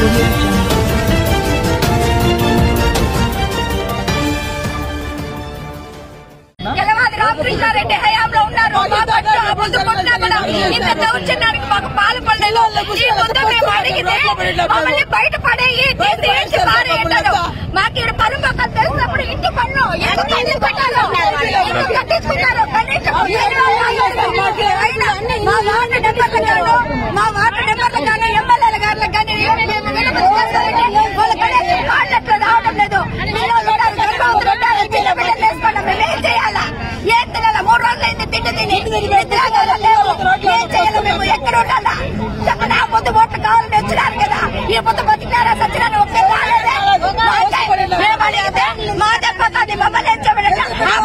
audio jungle. యలవాది Ramakrishna Reddy హయాంలో ఉన్నారు మా పట్ల అబద్ధపడినా కూడా ఇంత దౌర్జన్యానికి మాకు పాల్పడలేదు ఈ ముద్ద మేము అడిగితే మమ్మల్ని బయట పడేయి తీసి వేసి పారేయంటారు మాకు ఇక్కడ పనులు మొక్కలు తెలిసినప్పుడు ఇంటి పనులు ఎందుకు కట్టించుకుంటారు ఎందుకు కట్టించుకుంటారు కనీసం అయినా మా వార్డు నెంబర్లు గాను మా వార్డు నెంబర్లు గాను ఎమ్మెల్యేల గారులకు కానీ మేము నిలబడి చేస్తామంటే వాళ్ళ కనీసం కాళ్ళట్లు రావడం లేదు పిల్లలు ఉన్నారు, గర్భవతులు ఉన్నారు, చిన్న బిడ్డలు వేసుకోవడం మేము ఏం చేయాలా ఏం తినాలా మూడు రోజులైంది తిండి తిని నిద్రాగాలు లేవు ఏం చేయాలి మేము ఎక్కడ ఉండాలా చెప్పండి ఆ పొద్దు ఓట్లు కావాలని వచ్చినారు కదా ఈ పొద్దు బతికారా సచ్చినారు ఒకే రాలేదే మాకే మేము అడిగితే మా దెబ్బతాది మమ్మల్ని ఏం చేయమని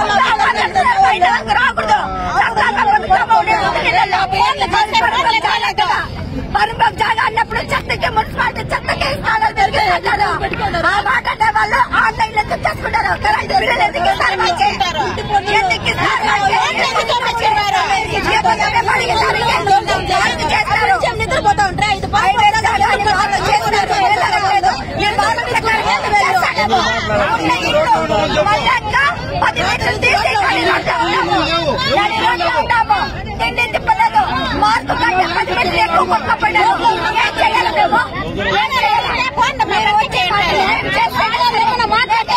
రాకూడదు సంక్రాంతి బతుకమ్మ ఉండే పొద్దున్నెలలో పేర్లు కలిసి పరమం జాగా కదా. పరమం జాగా అన్నప్పుడు చెత్తకి మున్సిపాలిటీ చెత్తకి ఇస్తాను తిరిగిపోతారు ఆ మాట అంటే వాళ్ళు ఆన్లైన్ లో చేసుకుంటారు కదా ఇది బిల్లులు ఎందుకు ఇస్తారు మాకు? ఎందుకు ఇస్తారు మాకు? ఏ పక్కనే పడిగిస్తారు? ఎందుకు చేస్తారు? నిద్రపోతా ఉంటారా ఐదు పైన జాగాన్ని వాళ్ళు చేస్తున్నారు వెళ్ళలేదు ఈ బాధ చేస్తారేమో ఉన్న ఇల్లు మళ్ళాక పది మీటర్లు తీసి కానీ రోడ్లో ఉన్నాము దాని రోడ్లో ఉన్నాము తిండి తిప్పలేదు మార్పు కంటే పది మీటర్లు ఎక్కువ కొట్టుకోపోయినారు ఏం చేయాలి మేము ఏం చేయాలి మీరు వచ్చి ఏం చేస్తారు? ఏమైనా మాట్లాడితే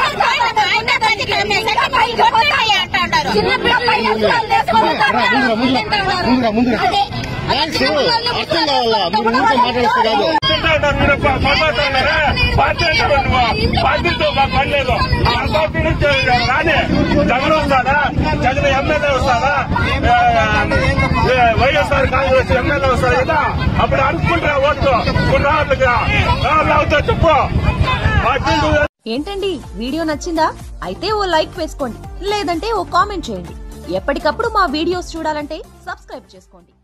ఇంకా పైకి పోతాయి అంటారు. చిన్నపిల్ల పైన అసలు వేసుకుంటారు. అదే. అదే చిన్నపిల్లల్ని అర్థం కావాలా మీరు ఊరికే మాట్లాడిస్తే కాదు చెప్తుంటారు మీరు ప- పొరపాటున్నారా? పార్టీ అంటారు నువ్వు. పార్టీతో మాకు పని లేదు. మా పార్టీ నుంచి రాని జగన్ వస్తాడా జగన్ ఎమ్మెల్యే వస్తాడా ఏ, ఏ, వైఎస్ఆర్ కాంగ్రెస్ ఎమ్మెల్యే వస్తాడు కదా అప్పుడు అనుకుంటారా ఓట్లు ఇప్పుడు రావట్లేదు రావుతా చెప్పు పార్టీ ఏంటండి వీడియో నచ్చిందా అయితే ఓ లైక్ వేసుకోండి లేదంటే ఓ కామెంట్ చేయండి ఎప్పటికప్పుడు మా వీడియోస్ చూడాలంటే సబ్స్క్రైబ్ చేసుకోండి